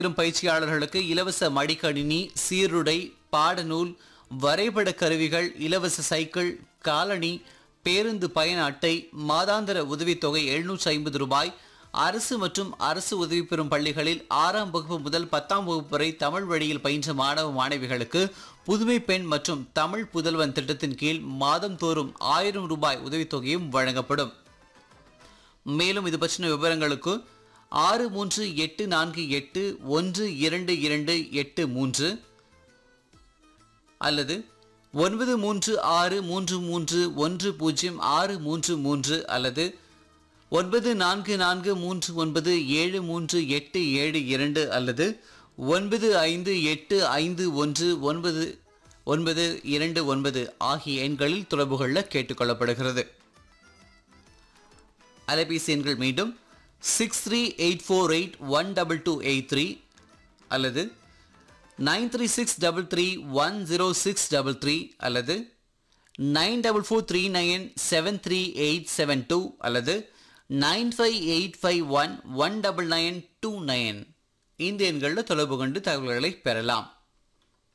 பெறும் பயிற்சியாளர்களுக்கு இலவச மடிக்கணினி சீருடை பாடநூல் வரைபட கருவிகள் இலவச சைக்கிள் காலணி பேருந்து பயண அட்டை மாதாந்திர உதவித்தொகை எழுநூற்றி ஐம்பது ரூபாய் அரசு மற்றும் அரசு உதவி பெறும் பள்ளிகளில் ஆறாம் வகுப்பு முதல் பத்தாம் வகுப்பு வரை தமிழ் வழியில் பயின்ற மாணவ மாணவிகளுக்கு புதுமை பெண் மற்றும் தமிழ் புதல்வன் திட்டத்தின் கீழ் மாதந்தோறும் ஆயிரம் ரூபாய் உதவித்தொகையும் வழங்கப்படும் மேலும் இது பற்றின விவரங்களுக்கு ஆறு மூன்று எட்டு நான்கு எட்டு ஒன்று இரண்டு இரண்டு எட்டு மூன்று அல்லது ஒன்பது மூன்று ஆறு மூன்று மூன்று ஒன்று பூஜ்ஜியம் ஆறு மூன்று மூன்று அல்லது ஒன்பது நான்கு நான்கு மூன்று ஒன்பது ஏழு மூன்று எட்டு ஏழு இரண்டு அல்லது ஒன்பது ஐந்து எட்டு ஐந்து ஒன்று ஒன்பது ஒன்பது இரண்டு ஒன்பது ஆகிய எண்களில் தொடர்பு கொள்ள கேட்டுக்கொள்ளப்படுகிறது அலைபேசி எண்கள் மீண்டும் six three eight four eight one double two eight three அல்லது nine three six double three one zero six double three அல்லது nine double four three nine seven three eight seven two அல்லது nine five eight five one one double nine two nine இந்த எண்களில் தொடர்பு கொண்டு தகவல்களை பெறலாம்